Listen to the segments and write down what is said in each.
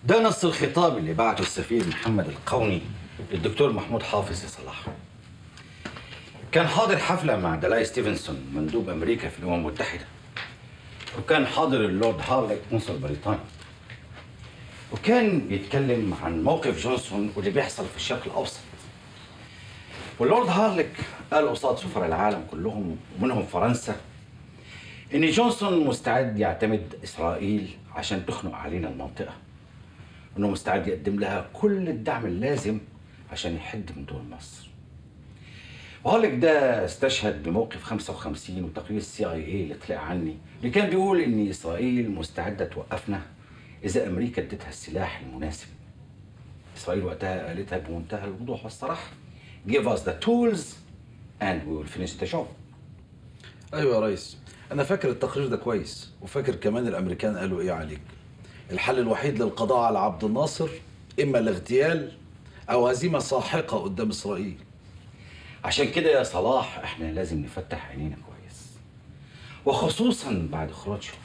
ده نص الخطاب اللي بعته السفير محمد القوني للدكتور محمود حافظ يا صلاح كان حاضر حفلة مع دلاي ستيفنسون مندوب أمريكا في الأمم المتحدة وكان حاضر اللورد هارلك قنصل بريطانيا وكان بيتكلم عن موقف جونسون واللي بيحصل في الشرق الأوسط واللورد هارلك قال قصاد سفراء العالم كلهم ومنهم فرنسا إن جونسون مستعد يعتمد إسرائيل عشان تخنق علينا المنطقة انه مستعد يقدم لها كل الدعم اللازم عشان يحد من دول مصر وهولك ده استشهد بموقف 55 وتقرير السي اي اي اللي طلع عني اللي كان بيقول ان اسرائيل مستعده توقفنا اذا امريكا ادتها السلاح المناسب اسرائيل وقتها قالتها بمنتهى الوضوح والصراحه give us the tools and we will finish the job ايوه يا ريس انا فاكر التقرير ده كويس وفاكر كمان الامريكان قالوا ايه عليك الحل الوحيد للقضاء على عبد الناصر اما الاغتيال او هزيمه ساحقه قدام اسرائيل عشان كده يا صلاح احنا لازم نفتح عينينا كويس وخصوصا بعد خروتشوف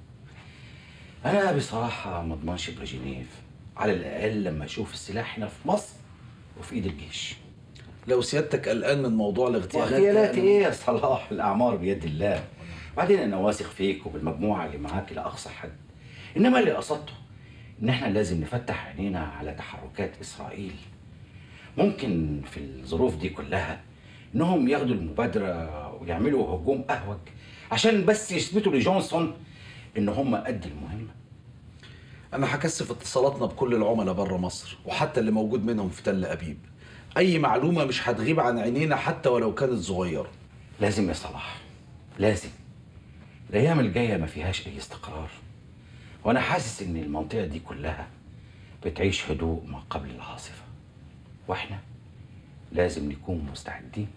انا بصراحه ما اضمنش برجنيف على الاقل لما اشوف السلاح هنا في مصر وفي ايد الجيش لو سيادتك قلقان من موضوع الاغتيالات ده، واغتيالات أنا- ايه يا صلاح الاعمار بيد الله بعدين انا واثق فيك وبالمجموعه اللي معاك الى اقصى حد انما اللي قصدته ان احنا لازم نفتح عينينا على تحركات اسرائيل ممكن في الظروف دي كلها انهم ياخدوا المبادره ويعملوا هجوم اهوج عشان بس يثبتوا لجونسون ان هم قد المهمه انا هكثف اتصالاتنا بكل العملاء بره مصر وحتى اللي موجود منهم في تل ابيب اي معلومه مش هتغيب عن عينينا حتى ولو كانت صغيره لازم يا صلاح لازم الايام الجايه ما فيهاش اي استقرار وانا حاسس ان المنطقه دي كلها بتعيش هدوء ما قبل العاصفه واحنا لازم نكون مستعدين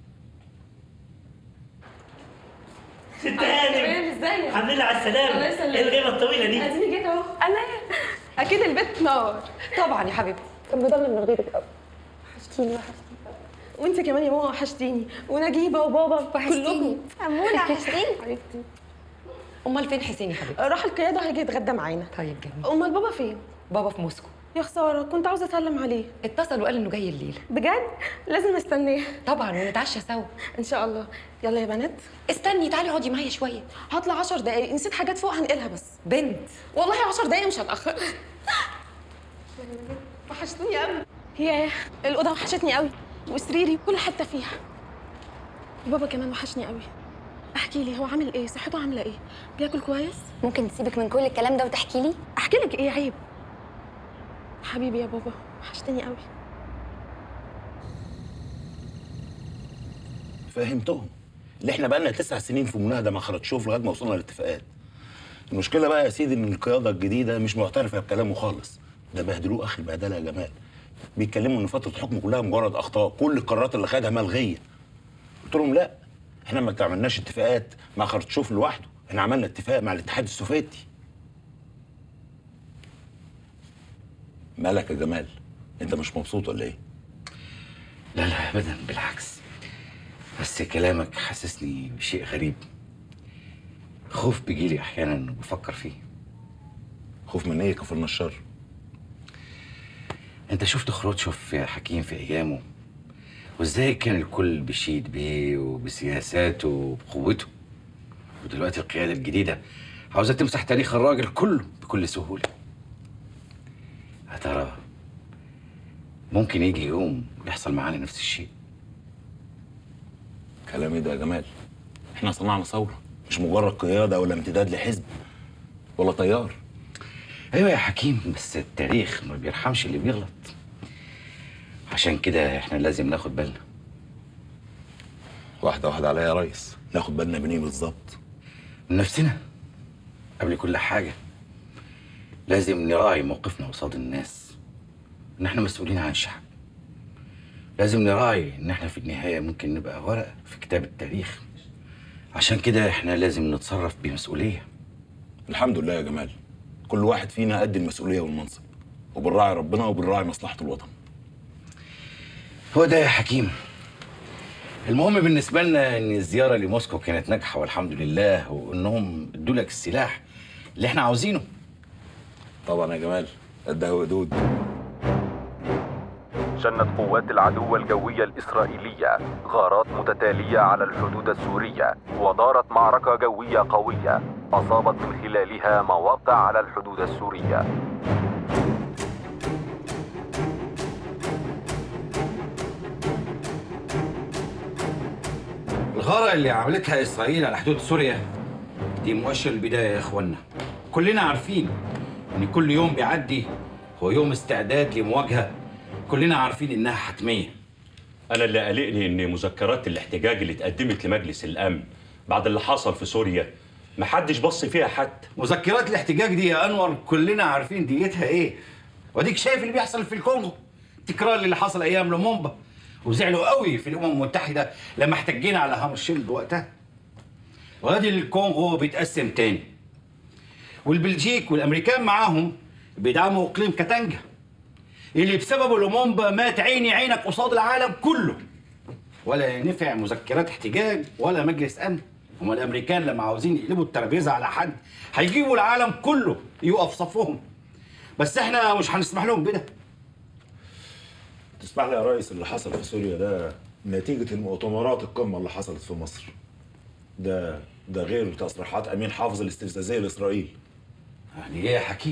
ست هانم ازيك الحمد لله على السلامة الله يسلمك. ايه الغيبة الطويلة دي؟ اديني جيت اهو انا اكيد البيت نار طبعا يا حبيبتي كان بيضل من غيرك قوي وحشتيني وحشتيني وانت كمان يا ماما وحشتيني ونجيبه وبابا كلكم اموله وحشتيني حبيبتي امال فين حسين يا حبيبتي راح القياده هيجي يتغدى معانا طيب جميل امال بابا فين بابا في موسكو يا خساره كنت عاوزه اسلم عليه اتصل وقال انه جاي الليله بجد لازم استناه طبعا ونتعشى سوا ان شاء الله يلا يا بنات استني تعالي اقعدي معايا شويه هطلع 10 دقايق نسيت حاجات فوق هنقلها بس بنت والله 10 دقايق مش هتاخر وحشتوني قوي ياه الاوضه وحشتني قوي وسريري كل حته فيها وبابا كمان وحشني قوي احكي لي هو عامل ايه صحته عامله ايه بياكل كويس ممكن تسيبك من كل الكلام ده وتحكي لي احكي لك ايه عيب حبيبي يا بابا وحشتني قوي فهمتهم اللي احنا بقالنا تسع سنين في مناهده مع خرطشوف لغايه ما وصلنا لاتفاقات المشكله بقى يا سيدي ان القياده الجديده مش معترفه بكلامه خالص ده بهدلوه اخر بهدله يا جمال بيتكلموا ان فتره الحكم كلها مجرد اخطاء كل القرارات اللي خدها ملغيه قلت لهم لا احنا ما عملناش اتفاقات مع خرطشوف لوحده احنا عملنا اتفاق مع الاتحاد السوفيتي مالك يا جمال انت مش مبسوط ولا ايه لا لا ابدا بالعكس بس كلامك حسسني بشيء غريب خوف بيجيلي احيانا وبفكر فيه خوف من ايه كفر الشر انت شفت خروتشوف يا حكيم في ايامه وازاي كان الكل بيشيد بيه وبسياساته وبقوته ودلوقتي القياده الجديده عاوزه تمسح تاريخ الراجل كله بكل سهوله يا ترى ممكن يجي يوم يحصل معانا نفس الشيء كلام ايه ده يا جمال احنا صنعنا ثوره مش مجرد قياده ولا امتداد لحزب ولا طيار ايوه يا حكيم بس التاريخ ما بيرحمش اللي بيغلط عشان كده احنا لازم ناخد بالنا واحده واحده عليا يا ريس ناخد بالنا من ايه بالظبط من نفسنا قبل كل حاجة لازم نراعي موقفنا قصاد الناس إن إحنا مسؤولين عن الشعب لازم نراعي إن إحنا في النهاية ممكن نبقى ورقة في كتاب التاريخ عشان كده إحنا لازم نتصرف بمسؤولية الحمد لله يا جمال كل واحد فينا قد المسؤوليه والمنصب وبنراعي ربنا وبنراعي مصلحه الوطن هو ده يا حكيم المهم بالنسبة لنا إن الزيارة لموسكو كانت ناجحة والحمد لله وإنهم ادوا لك السلاح اللي إحنا عاوزينه طبعا يا جمال الدهودود شنت قوات العدو الجوية الإسرائيلية غارات متتالية على الحدود السورية ودارت معركة جوية قوية أصابت من خلالها مواقع على الحدود السورية الغارة اللي عملتها إسرائيل على حدود سوريا دي مؤشر البداية يا إخوانا كلنا عارفين إن كل يوم بيعدي هو يوم استعداد لمواجهة كلنا عارفين إنها حتمية أنا اللي قلقني إن مذكرات الاحتجاج اللي اتقدمت لمجلس الأمن بعد اللي حصل في سوريا محدش بص فيها حتى مذكرات الاحتجاج دي يا أنور كلنا عارفين ديتها إيه وأديك شايف اللي بيحصل في الكونغو تكرار اللي حصل أيام لومومبا وزعلوا قوي في الأمم المتحدة لما احتجينا على هامشيلد وقتها وادي الكونغو بيتقسم تاني والبلجيك والامريكان معاهم بيدعموا اقليم كاتانجا اللي بسببه لومومبا مات عيني عينك قصاد العالم كله ولا نفع مذكرات احتجاج ولا مجلس امن هما الامريكان لما عاوزين يقلبوا الترابيزه على حد هيجيبوا العالم كله يقف صفهم بس احنا مش هنسمح لهم بده تسمح لي يا ريس اللي حصل في سوريا ده نتيجة المؤتمرات القمة اللي حصلت في مصر ده ده غير تصريحات أمين حافظ الاستفزازية لإسرائيل يعني ايه يا حكيم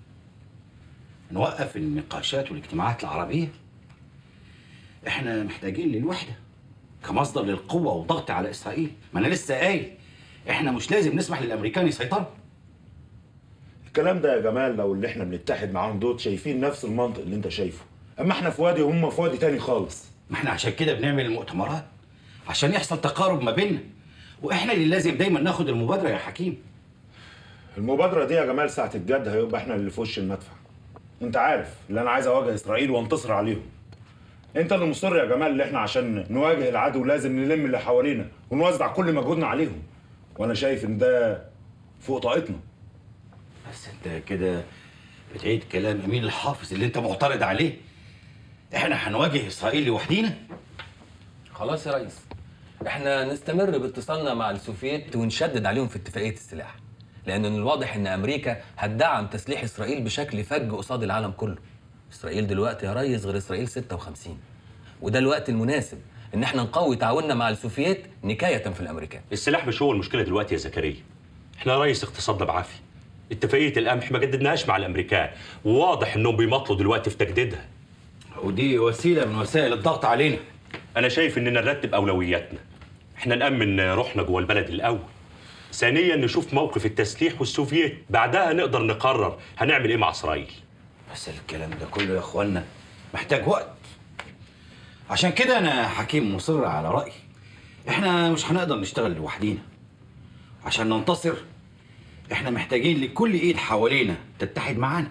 نوقف النقاشات والاجتماعات العربية احنا محتاجين للوحدة كمصدر للقوة والضغط على إسرائيل ما أنا لسه قايل احنا مش لازم نسمح للأمريكان يسيطروا الكلام ده يا جمال لو اللي احنا بنتحد معاهم دول شايفين نفس المنطق اللي انت شايفه اما احنا في وادي وهم في وادي تاني خالص ما احنا عشان كده بنعمل المؤتمرات عشان يحصل تقارب ما بيننا واحنا اللي لازم دايما ناخد المبادرة يا حكيم المبادرة دي يا جمال ساعة الجد هيبقى احنا اللي في وش المدفع انت عارف اللي انا عايز اواجه اسرائيل وانتصر عليهم انت اللي مصر يا جمال اللي احنا عشان نواجه العدو لازم نلم اللي حوالينا ونوزع كل مجهودنا عليهم وانا شايف ان ده فوق طاقتنا بس انت كده بتعيد كلام امين الحافظ اللي انت معترض عليه احنا هنواجه اسرائيل لوحدينا خلاص يا ريس احنا نستمر باتصالنا مع السوفييت ونشدد عليهم في اتفاقيه السلاح لان من الواضح ان امريكا هتدعم تسليح اسرائيل بشكل فج قصاد العالم كله اسرائيل دلوقتي يا ريس غير اسرائيل 56 وده الوقت المناسب ان احنا نقوي تعاوننا مع السوفييت نكايه في الامريكان السلاح مش هو المشكلة دلوقتي يا زكريا احنا يا ريس اقتصادنا بعافية اتفاقية القمح ما جددناهاش مع الأمريكان وواضح إنهم بيمطلوا دلوقتي في تجديدها ودي وسيلة من وسائل الضغط علينا أنا شايف إننا نرتب أولوياتنا احنا نأمن روحنا جوه البلد الأول ثانيا نشوف موقف التسليح والسوفييت بعدها نقدر نقرر هنعمل ايه مع اسرائيل بس الكلام ده كله يا اخوانا محتاج وقت عشان كده انا حكيم مصر على رايي احنا مش هنقدر نشتغل لوحدينا عشان ننتصر احنا محتاجين لكل ايد حوالينا تتحد معانا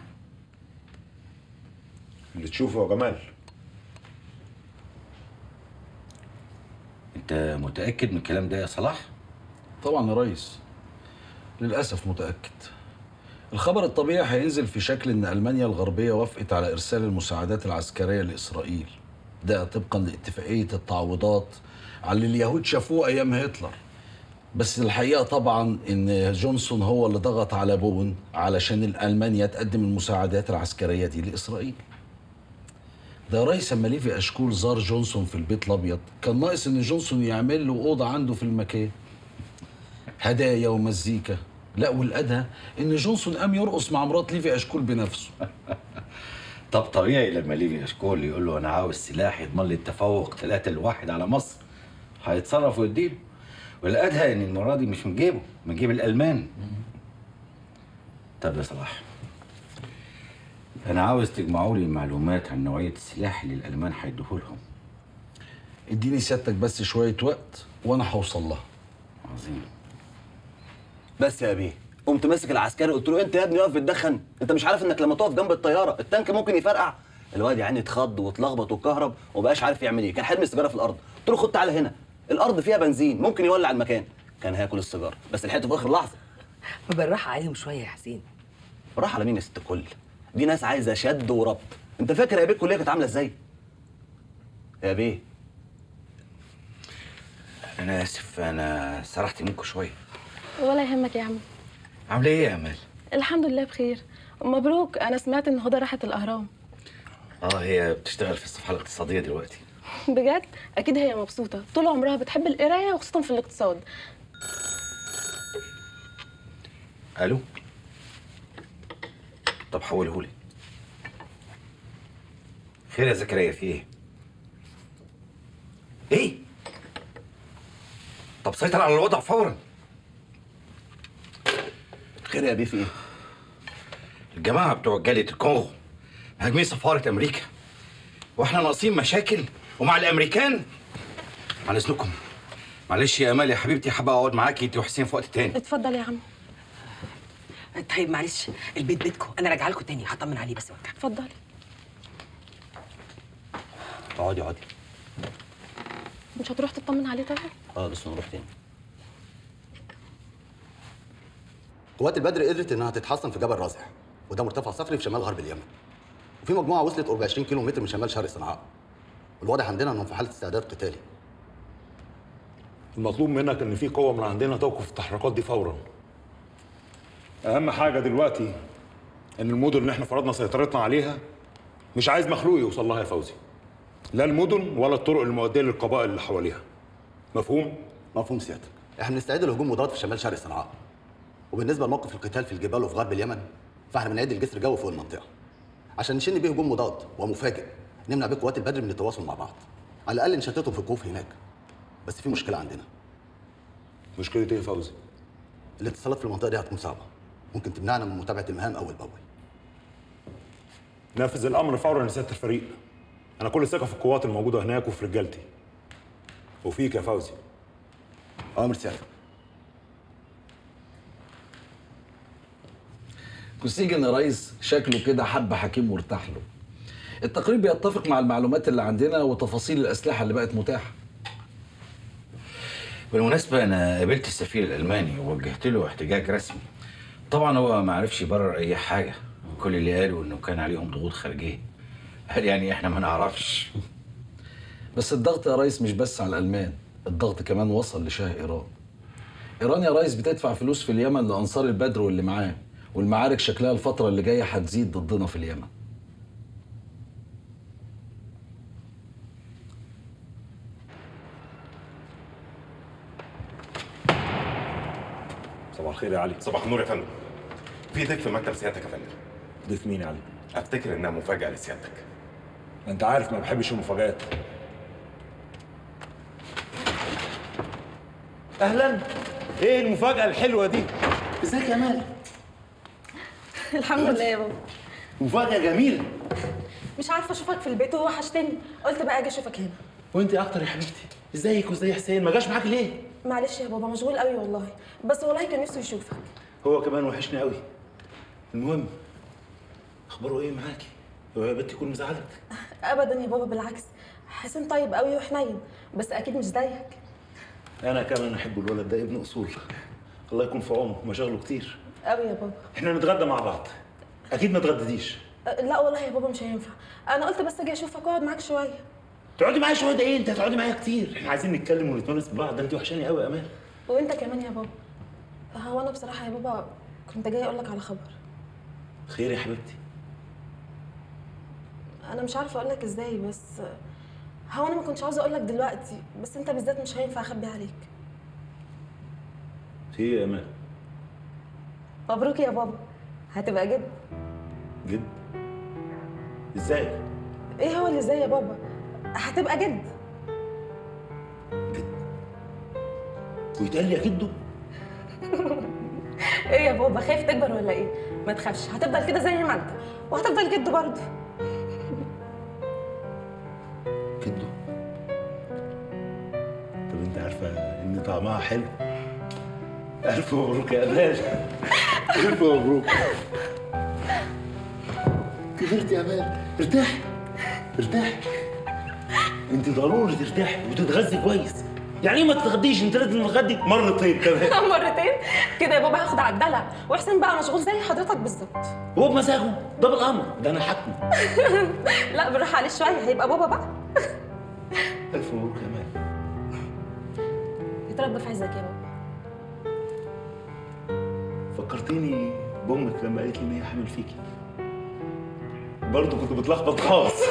اللي تشوفه يا جمال انت متاكد من الكلام ده يا صلاح طبعا يا ريس للأسف متأكد الخبر الطبيعي هينزل في شكل إن ألمانيا الغربية وافقت على إرسال المساعدات العسكرية لإسرائيل ده طبقا لاتفاقية التعويضات على اللي اليهود شافوه أيام هتلر بس الحقيقة طبعا إن جونسون هو اللي ضغط على بون علشان ألمانيا تقدم المساعدات العسكرية دي لإسرائيل ده يا ريس اما ليفي اشكول زار جونسون في البيت الابيض كان ناقص ان جونسون يعمل له اوضه عنده في المكان هدايا ومزيكا لا والادهى ان جونسون قام يرقص مع مرات ليفي اشكول بنفسه طب طبيعي لما ليفي اشكول يقول له انا عاوز سلاح يضمن لي التفوق ثلاثة لواحد على مصر هيتصرف ويديله والادهى ان المره دي مش من جيبه من جيب الالمان طب يا صلاح انا عاوز تجمعوا لي معلومات عن نوعيه السلاح اللي الالمان هيدوهولهم اديني سيادتك بس شويه وقت وانا هوصل لها عظيم بس يا بيه قمت ماسك العسكري قلت له انت يا ابني واقف بتدخن انت مش عارف انك لما تقف جنب الطياره التانك ممكن يفرقع الواد يعني اتخض واتلخبط واتكهرب ومبقاش عارف يعمل ايه كان حرمي السيجاره في الارض قلت له خد تعالى هنا الارض فيها بنزين ممكن يولع المكان كان هياكل السيجاره بس لحقته في اخر لحظه بالراحه عليهم شويه يا حسين راح على مين يا ست الكل دي ناس عايزه شد وربط انت فاكر يا بيه الكليه كانت عامله ازاي يا بيه انا اسف انا سرحت منكم شويه ولا يهمك يا عم عامله ايه يا امال الحمد لله بخير مبروك انا سمعت ان هدى راحت الاهرام اه هي بتشتغل في الصفحه الاقتصاديه دلوقتي بجد اكيد هي مبسوطه طول عمرها بتحب القرايه وخصوصا في الاقتصاد الو طب حولهولي خير يا زكريا في ايه ايه طب سيطر على الوضع فورا خير يا بيه في ايه؟ الجماعه بتوع جاليه الكونغو هاجمين سفاره امريكا واحنا ناقصين مشاكل ومع الامريكان عن اذنكم معلش يا امال يا حبيبتي حابه اقعد معاكي انت وحسين في وقت تاني اتفضل يا عم طيب معلش البيت بيتكم انا راجعه لكم تاني هطمن عليه بس وارجع اتفضل اقعدي اقعدي مش هتروح تطمن عليه طيب اه بس نروح تاني قوات البدر قدرت انها تتحصن في جبل رازح وده مرتفع صخري في شمال غرب اليمن وفي مجموعه وصلت قرب 20 كيلو متر من شمال شرق صنعاء والواضح عندنا انهم في حاله استعداد قتالي المطلوب منك ان في قوه من عندنا توقف التحركات دي فورا اهم حاجه دلوقتي ان المدن اللي احنا فرضنا سيطرتنا عليها مش عايز مخلوق يوصل لها يا فوزي لا المدن ولا الطرق المؤديه للقبائل اللي حواليها مفهوم مفهوم سيادتك احنا بنستعد لهجوم مضاد في شمال شرق صنعاء وبالنسبه لموقف القتال في الجبال وفي غرب اليمن فاحنا بنعد الجسر الجوي فوق المنطقه عشان نشن بيه هجوم مضاد ومفاجئ نمنع بيه قوات البدر من التواصل مع بعض على الاقل نشتتهم في الكهوف هناك بس في مشكله عندنا مشكله ايه يا فوزي الاتصالات في المنطقه دي هتكون صعبه ممكن تمنعنا من متابعه المهام اول باول نفذ الامر فورا لسياده الفريق انا كل ثقه في القوات الموجوده هناك وفي رجالتي وفيك يا فوزي امر سيادتك كوسيجن يا ريس شكله كده حب حكيم وارتاح له التقرير بيتفق مع المعلومات اللي عندنا وتفاصيل الأسلحة اللي بقت متاحة بالمناسبة أنا قابلت السفير الألماني ووجهت له احتجاج رسمي طبعا هو ما عرفش يبرر أي حاجة كل اللي قاله إنه كان عليهم ضغوط خارجية قال يعني إحنا ما نعرفش بس الضغط يا ريس مش بس على الألمان الضغط كمان وصل لشاه إيران إيران يا ريس بتدفع فلوس في اليمن لأنصار البدر واللي معاه والمعارك شكلها الفترة اللي جاية هتزيد ضدنا في اليمن صباح الخير يا علي صباح النور يا فندم في ضيف في مكتب سيادتك يا فندم ضيف مين يا علي افتكر انها مفاجاه لسيادتك انت عارف ما بحبش المفاجآت اهلا ايه المفاجاه الحلوه دي ازيك يا مال الحمد لله يا بابا مفاجاه جميله مش عارفه اشوفك في البيت ووحشتني قلت بقى اجي اشوفك هنا وانت اكتر يا حبيبتي ازيك وازاي حسين ما جاش معاك ليه معلش يا بابا مشغول قوي والله بس والله كان نفسه يشوفك هو كمان وحشني قوي المهم اخباره ايه معاكي هو يا بنتي يكون مزعلك ابدا يا بابا بالعكس حسين طيب قوي وحنين بس اكيد مش زيك انا كمان احب الولد ده ابن اصول الله يكون في عونه مشاغله كتير قوي يا بابا احنا نتغدى مع بعض اكيد ما تغدديش أه، لا والله يا بابا مش هينفع انا قلت بس اجي اشوفك واقعد معاك شويه تقعدي معايا شويه ده ايه انت هتقعدي معايا كتير احنا عايزين نتكلم ونتونس ببعض ده انت وحشاني قوي يا امان وانت كمان يا بابا هو انا بصراحه يا بابا كنت جاي اقول لك على خبر خير يا حبيبتي انا مش عارفه اقول لك ازاي بس هو انا ما كنتش عاوزه اقول لك دلوقتي بس انت بالذات مش هينفع اخبي عليك في ايه يا امان مبروك يا بابا هتبقى جد جد ازاي ايه هو اللي ازاي يا بابا هتبقى جد ويتقال لي يا جدو ايه يا بابا خايف تكبر ولا ايه ما تخافش هتفضل كده زي ما انت وهتفضل جد برضه جدو طب انت عارفه ان طعمها حلو الف مبروك يا امان الف مبروك كبرت يا امان ارتاحي ارتاحي انت ضروري ترتاحي وتتغذي كويس يعني ايه ما تتغديش انت لازم تتغدي مرتين كمان مرتين كده يا بابا هاخد على الدلع وحسين بقى مشغول زي حضرتك بالظبط هو بمزاجه ده بالامر ده انا حاكمه لا بالراحه عليه شويه هيبقى بابا بقى الف مبروك يا امان يتربى في عزك يا بابا فكرتيني بامك لما قالت لي ان هي حامل فيكي برضه كنت بتلخبط خالص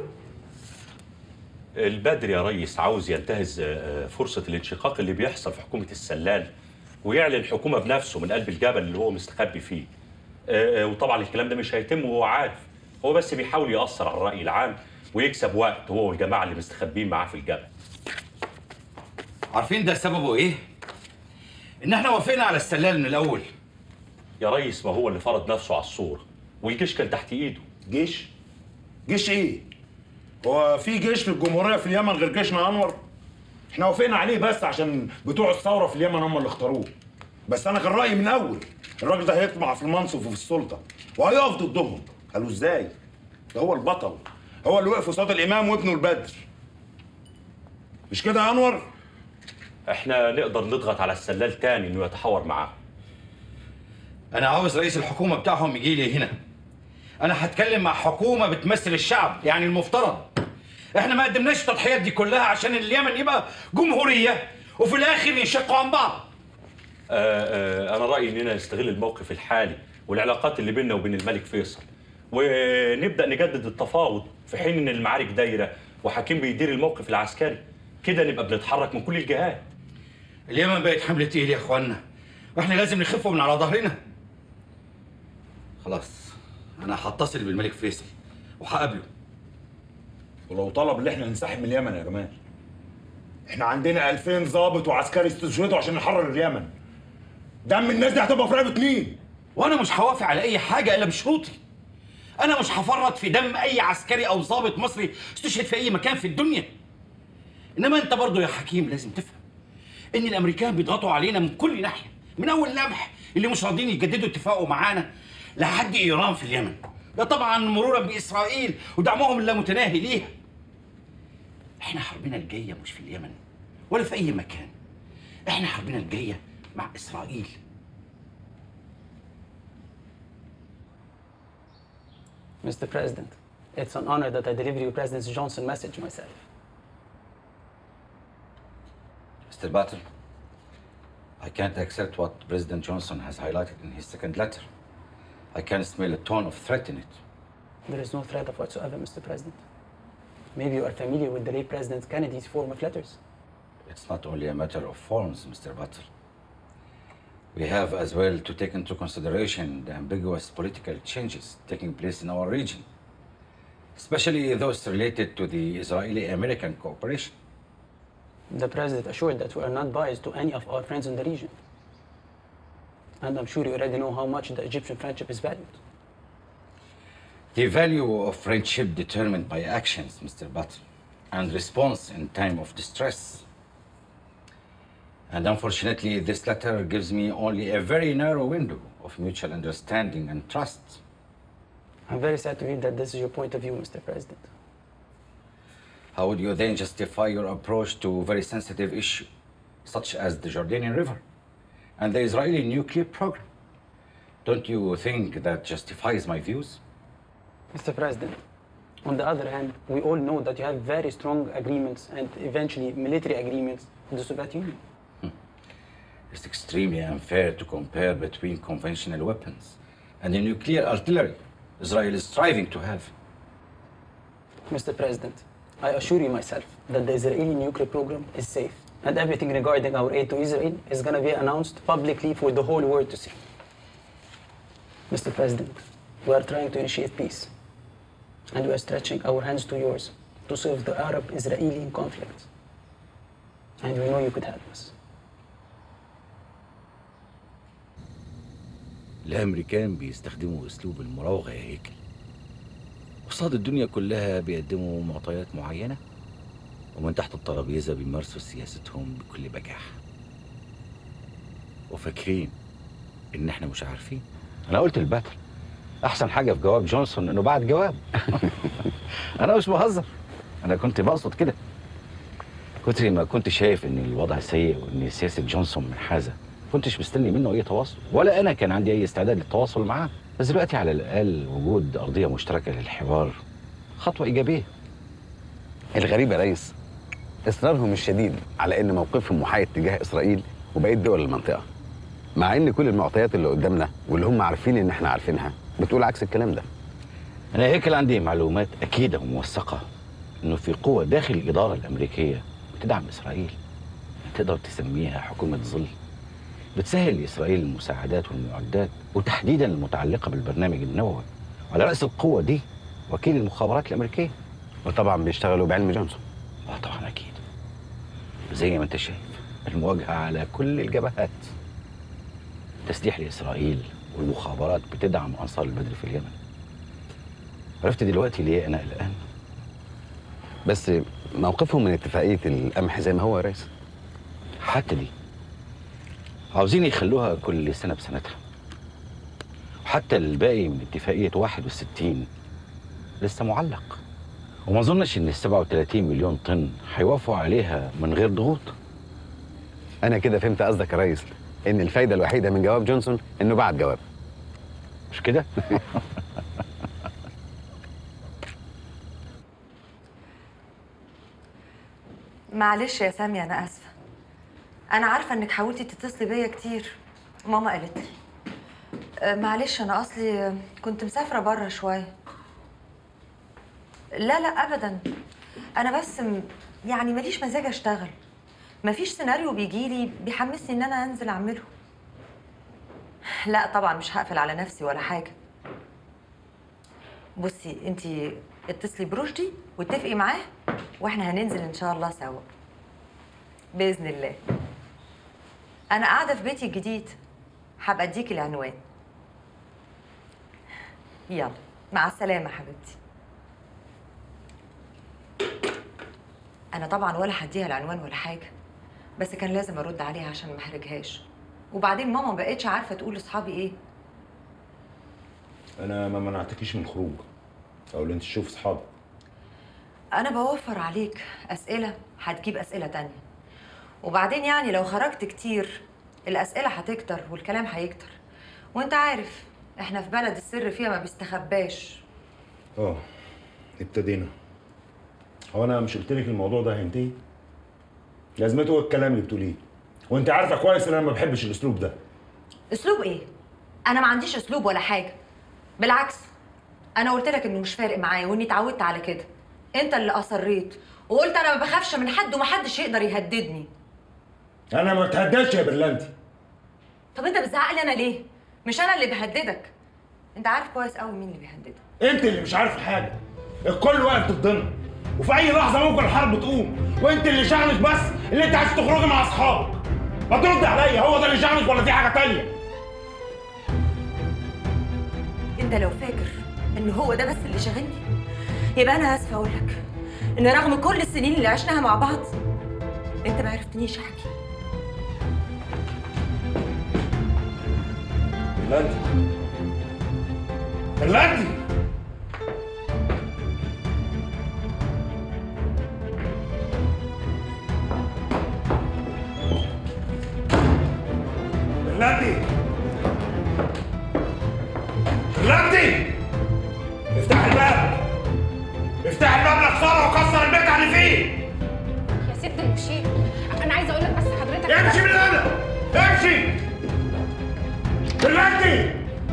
البدر يا ريس عاوز ينتهز آه، فرصة الانشقاق اللي بيحصل في حكومة السلال ويعلن حكومة بنفسه من قلب الجبل اللي هو مستخبي فيه آه، آه، وطبعا الكلام ده مش هيتم وهو عارف هو بس بيحاول يأثر على الرأي العام ويكسب وقت هو والجماعة اللي مستخبين معاه في الجبل عارفين ده سببه ايه؟ ان احنا وافقنا على السلال من الاول يا ريس ما هو اللي فرض نفسه على الصورة والجيش كان تحت ايده جيش؟ جيش ايه؟ هو في جيش في الجمهوريه في اليمن غير جيشنا انور؟ احنا وافقنا عليه بس عشان بتوع الثوره في اليمن هم اللي اختاروه بس انا كان رايي من اول الراجل ده هيطمع في المنصب وفي السلطه وهيقف ضدهم قالوا ازاي؟ ده هو البطل هو اللي وقف قصاد الامام وابنه البدر مش كده يا انور؟ احنا نقدر نضغط على السلال تاني انه يتحاور معاه انا عاوز رئيس الحكومه بتاعهم يجي لي هنا انا هتكلم مع حكومه بتمثل الشعب يعني المفترض احنا ما قدمناش التضحيات دي كلها عشان اليمن يبقى جمهوريه وفي الاخر ينشقوا عن بعض آه، آه، انا رايي اننا نستغل الموقف الحالي والعلاقات اللي بيننا وبين الملك فيصل ونبدا نجدد التفاوض في حين ان المعارك دايره وحكيم بيدير الموقف العسكري كده نبقى بنتحرك من كل الجهات اليمن بقت حمل تقيل يا اخوانا واحنا لازم نخفه من على ظهرنا خلاص انا هتصل بالملك فيصل وهقابله ولو طلب ان احنا ننسحب من اليمن يا جماعه احنا عندنا 2000 ضابط وعسكري استشهدوا عشان نحرر اليمن دم الناس دي هتبقى في رقبه مين؟ وانا مش هوافق على اي حاجه الا بشروطي انا مش هفرط في دم اي عسكري او ضابط مصري استشهد في اي مكان في الدنيا انما انت برضو يا حكيم لازم تفهم ان الامريكان بيضغطوا علينا من كل ناحيه من اول لمح اللي مش راضيين يجددوا اتفاقهم معانا لحد ايران في اليمن ده طبعا مرورا باسرائيل ودعمهم اللامتناهي ليها احنا حربنا الجايه مش في اليمن ولا في اي مكان احنا حربنا الجايه مع اسرائيل Mr. President, it's an honor that I deliver you President Johnson's message myself. Mr. Battle, I can't accept what President Johnson has highlighted in his second letter. I can smell a tone of threat in it. There is no threat of whatsoever, Mr. President. Maybe you are familiar with the late President Kennedy's form of letters. It's not only a matter of forms, Mr. Battle. We have as well to take into consideration the ambiguous political changes taking place in our region, especially those related to the Israeli American cooperation. The President assured that we are not biased to any of our friends in the region. And I'm sure you already know how much the Egyptian friendship is valued. The value of friendship determined by actions, Mr. Battle, and response in time of distress. And unfortunately, this letter gives me only a very narrow window of mutual understanding and trust. I'm very sad to hear that this is your point of view, Mr. President. How would you then justify your approach to a very sensitive issue, such as the Jordanian River and the Israeli nuclear program? Don't you think that justifies my views? Mr. President, on the other hand, we all know that you have very strong agreements and eventually military agreements with the Soviet Union. It's extremely unfair to compare between conventional weapons and the nuclear artillery Israel is striving to have. Mr. President, I assure you myself that the Israeli nuclear program is safe and everything regarding our aid to Israel is going to be announced publicly for the whole world to see. Mr. President, we are trying to initiate peace and we are stretching our hands to yours to solve the Arab-Israeli conflict. And we know you could help us. الامريكان بيستخدموا اسلوب المراوغه يا هيكل قصاد الدنيا كلها بيقدموا معطيات معينه ومن تحت الترابيزه بيمارسوا سياستهم بكل بجاحه وفاكرين ان احنا مش عارفين انا قلت البتر احسن حاجه في جواب جونسون انه بعد جواب انا مش بهزر انا كنت بقصد كده كتر ما كنت شايف ان الوضع سيء وان سياسه جونسون منحازه كنتش مستني منه اي تواصل ولا انا كان عندي اي استعداد للتواصل معاه بس دلوقتي على الاقل وجود ارضيه مشتركه للحوار خطوه ايجابيه الغريب يا ريس اصرارهم الشديد على ان موقفهم محايد تجاه اسرائيل وبقيه دول المنطقه مع ان كل المعطيات اللي قدامنا واللي هم عارفين ان احنا عارفينها بتقول عكس الكلام ده أنا هيكل عندي معلومات أكيدة وموثقة إنه في قوة داخل الإدارة الأمريكية بتدعم إسرائيل تقدر تسميها حكومة ظل بتسهل لإسرائيل المساعدات والمعدات وتحديدا المتعلقة بالبرنامج النووي وعلى رأس القوة دي وكيل المخابرات الأمريكية وطبعا بيشتغلوا بعلم جونسون اه طبعا أكيد زي ما أنت شايف المواجهة على كل الجبهات تسليح لإسرائيل والمخابرات بتدعم أنصار البدر في اليمن عرفت دلوقتي ليه أنا قلقان بس موقفهم من اتفاقيه القمح زي ما هو يا ريس حتى دي عاوزين يخلوها كل سنة بسنتها وحتى الباقي من اتفاقية 61 لسه معلق وما اظنش ان ال 37 مليون طن هيوافقوا عليها من غير ضغوط انا كده فهمت قصدك يا ريس ان الفايده الوحيده من جواب جونسون انه بعت جواب مش كده معلش يا سامية أنا آسفة أنا عارفة إنك حاولتي تتصلي بيا كتير ماما قالت لي أه، معلش أنا أصلي كنت مسافرة بره شوية لا لا أبدا أنا بس م- يعني ماليش مزاج أشتغل مفيش سيناريو بيجيلي بيحمسني إن أنا أنزل أعمله لا طبعا مش هقفل على نفسي ولا حاجة بصي انتي اتصلي برشدي واتفقي معاه واحنا هننزل ان شاء الله سوا باذن الله انا قاعده في بيتي الجديد هبقى اديكي العنوان يلا مع السلامه حبيبتي انا طبعا ولا هديها العنوان ولا حاجه بس كان لازم ارد عليها عشان ما احرجهاش وبعدين ماما ما بقتش عارفه تقول لاصحابي ايه انا ما منعتكيش من الخروج او اللي انت تشوف اصحابك انا بوفر عليك اسئله هتجيب اسئله تانية وبعدين يعني لو خرجت كتير الاسئله هتكتر والكلام هيكتر وانت عارف احنا في بلد السر فيها ما بيستخباش اه ابتدينا هو انا مش قلت لك الموضوع ده هينتهي لازمته إيه الكلام اللي بتقوليه وانت عارفه كويس ان انا ما بحبش الاسلوب ده اسلوب ايه انا ما عنديش اسلوب ولا حاجه بالعكس انا قلت لك انه مش فارق معايا واني اتعودت على كده انت اللي اصريت وقلت انا ما بخافش من حد ومحدش يقدر يهددني انا ما بتهداش يا برلانتي طب انت بتزعق لي انا ليه مش انا اللي بهددك انت عارف كويس قوي مين اللي بيهددك انت اللي مش عارف حاجه الكل واقف ضدنا وفي اي لحظه ممكن الحرب تقوم وانت اللي شغلك بس اللي انت عايز تخرجي مع اصحابك ما ترد عليا هو ده اللي شغلك ولا في حاجه تانية انت لو فاكر ان هو ده بس اللي شاغلني يبقى انا اسفه اقول لك ان رغم كل السنين اللي عشناها مع بعض انت ما عرفتنيش يا حكي برلانتي برلانتي برلانتي برلانتي افتح الباب افتح الباب لخساره وكسر البيت على اللي فيه يا ست المشير انا عايزه اقول لك بس حضرتك امشي من هنا امشي برلانتي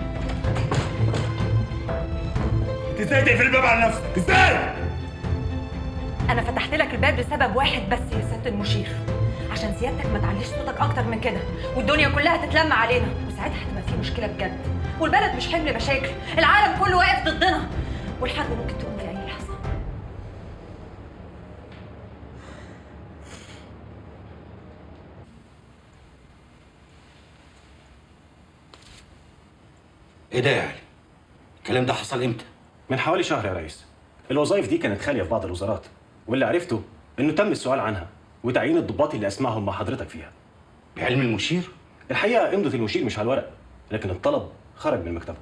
انت ازاي تقفل الباب على نفسك ازاي انا فتحت لك الباب لسبب واحد بس يا سياده المشير عشان سيادتك ما تعليش صوتك اكتر من كده والدنيا كلها تتلم علينا وساعتها هتبقى في مشكله بجد والبلد مش حمل مشاكل العالم كله واقف ضدنا والحرب ممكن تقوم في اي لحظه ايه ده يا علي؟ الكلام ده حصل امتى؟ من حوالي شهر يا ريس الوظائف دي كانت خاليه في بعض الوزارات واللي عرفته انه تم السؤال عنها وتعيين الضباط اللي اسمائهم مع حضرتك فيها بعلم المشير الحقيقه امضه المشير مش على الورق لكن الطلب خرج من المكتبه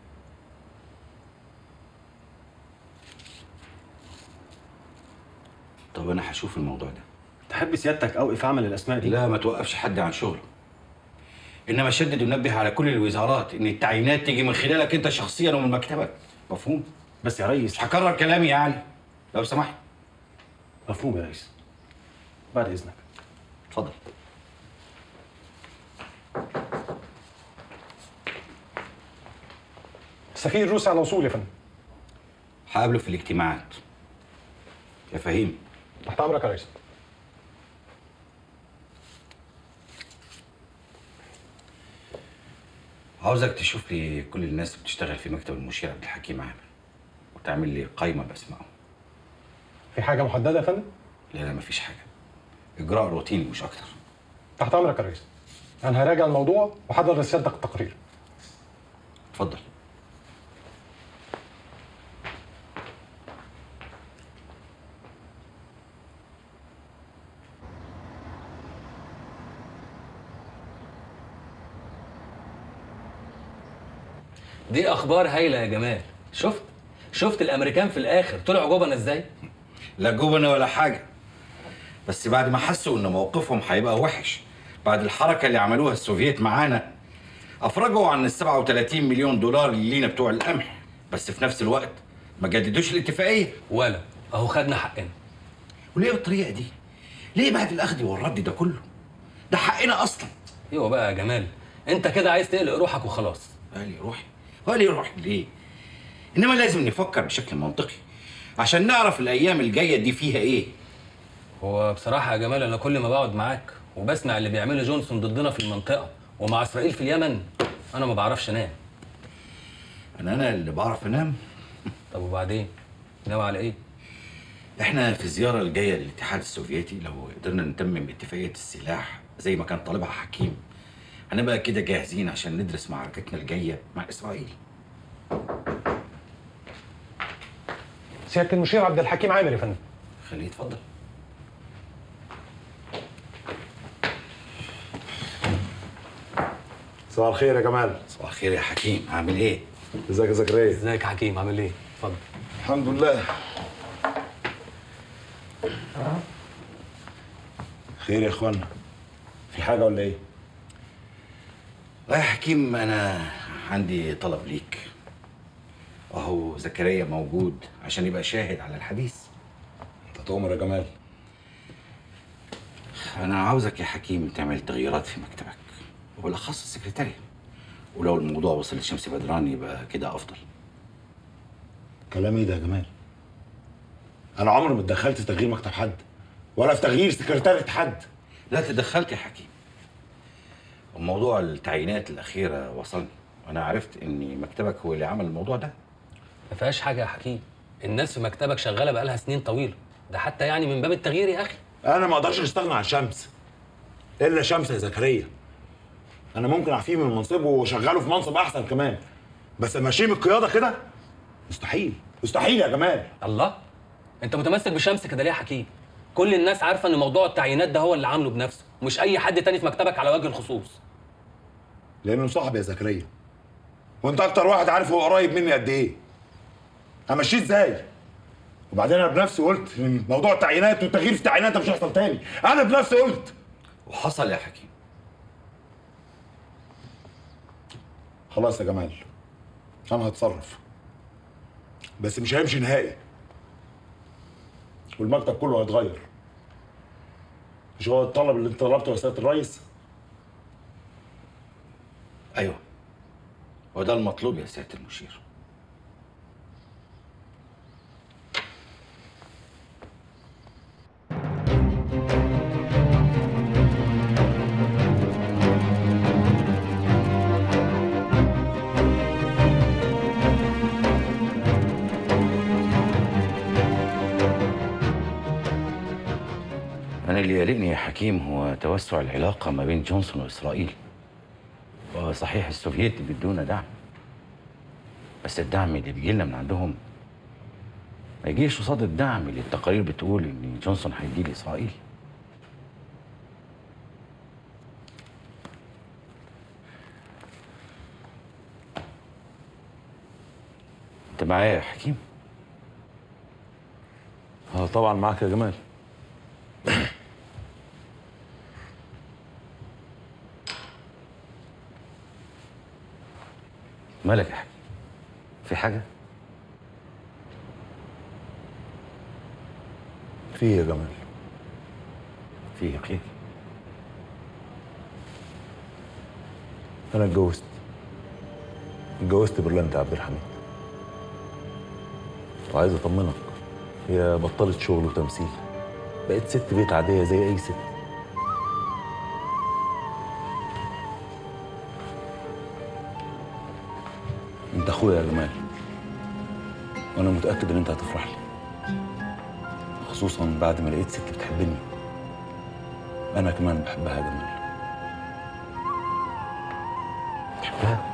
طب انا هشوف الموضوع ده تحب سيادتك اوقف عمل الاسماء دي لا ما توقفش حد عن شغله انما شدد ونبه على كل الوزارات ان التعيينات تيجي من خلالك انت شخصيا ومن مكتبك مفهوم بس يا ريس مش هكرر كلامي يا علي لو سمحت مفهوم يا ريس بعد اذنك اتفضل السفير الروسي على وصول يا فندم هقابله في الاجتماعات يا فهيم تحت امرك يا ريس عاوزك تشوف لي كل الناس اللي بتشتغل في مكتب المشير عبد الحكيم عامر وتعمل لي قائمه باسمائهم في حاجه محدده يا فندم لا لا مفيش حاجه اجراء روتيني مش اكتر تحت امرك يا ريس انا هراجع الموضوع واحضر لسيادتك التقرير اتفضل دي اخبار هايله يا جمال شفت شفت الامريكان في الاخر طلعوا جبنه ازاي لا جبنه ولا حاجه بس بعد ما حسوا ان موقفهم هيبقى وحش بعد الحركه اللي عملوها السوفييت معانا افرجوا عن ال 37 مليون دولار اللي لينا بتوع القمح بس في نفس الوقت ما جددوش الاتفاقيه ولا اهو خدنا حقنا وليه بالطريقه دي ليه بعد الاخذ والرد ده كله ده حقنا اصلا ايوه بقى يا جمال انت كده عايز تقلق روحك وخلاص قال روحي قال روحي ليه انما لازم نفكر بشكل منطقي عشان نعرف الايام الجايه دي فيها ايه هو بصراحه يا جمال انا كل ما بقعد معاك وبسمع اللي بيعمله جونسون ضدنا في المنطقه ومع اسرائيل في اليمن انا ما بعرفش انام انا انا اللي بعرف انام طب وبعدين ناوي على ايه احنا في الزياره الجايه للاتحاد السوفيتي لو قدرنا نتمم اتفاقيه السلاح زي ما كان طالبها حكيم هنبقى كده جاهزين عشان ندرس معركتنا الجايه مع اسرائيل سياده المشير عبد الحكيم عامر يا فندم خليه يتفضل صباح الخير يا جمال صباح الخير يا حكيم عامل ايه ازيك يا زكريا ازيك يا حكيم عامل ايه اتفضل الحمد لله خير يا اخوانا في حاجه ولا ايه لا يا حكيم انا عندي طلب ليك اهو زكريا موجود عشان يبقى شاهد على الحديث انت تؤمر يا جمال انا عاوزك يا حكيم تعمل تغييرات في مكتبك وبالاخص السكرتارية ولو الموضوع وصل لشمس بدران يبقى كده افضل كلام ايه ده يا جمال انا عمري ما اتدخلت في تغيير مكتب حد ولا في تغيير سكرتارية حد لا تدخلت يا حكيم وموضوع التعيينات الاخيره وصلني وانا عرفت ان مكتبك هو اللي عمل الموضوع ده ما فيهاش حاجه يا حكيم الناس في مكتبك شغاله بقالها سنين طويله ده حتى يعني من باب التغيير يا اخي انا ما اقدرش استغنى عن شمس الا شمس يا زكريا انا ممكن اعفيه من منصبه واشغله في منصب احسن كمان بس امشيه من القياده كده مستحيل مستحيل يا جمال الله انت متمسك بشمس كده ليه يا حكيم كل الناس عارفه ان موضوع التعيينات ده هو اللي عامله بنفسه مش اي حد تاني في مكتبك على وجه الخصوص لانه صاحبي يا زكريا وانت اكتر واحد عارف هو قريب مني قد ايه همشيه ازاي وبعدين انا بنفسي قلت ان موضوع التعيينات والتغيير في التعيينات ده مش هيحصل تاني انا بنفسي قلت وحصل يا حكيم خلاص يا جمال انا هتصرف بس مش هيمشي نهائي والمكتب كله هيتغير مش هو الطلب اللي انت طلبته يا سياده الرئيس ايوه وده المطلوب يا سياده المشير أنا اللي يقلقني يا حكيم هو توسع العلاقة ما بين جونسون وإسرائيل. وصحيح السوفييت بيدونا دعم. بس الدعم اللي بيجي لنا من عندهم ما يجيش قصاد الدعم اللي التقارير بتقول إن جونسون هيديه لإسرائيل. أنت معايا يا حكيم؟ اه طبعا معاك يا جمال مالك يا حكيم؟ في حاجة؟ في يا جمال في خير انا اتجوزت اتجوزت برلانت عبد الحميد وعايز اطمنك هي بطلت شغل وتمثيل بقت ست بيت عاديه زي اي ست انت اخويا يا جمال وانا متاكد ان انت هتفرح لي خصوصا بعد ما لقيت ست بتحبني انا كمان بحبها يا جمال تحبها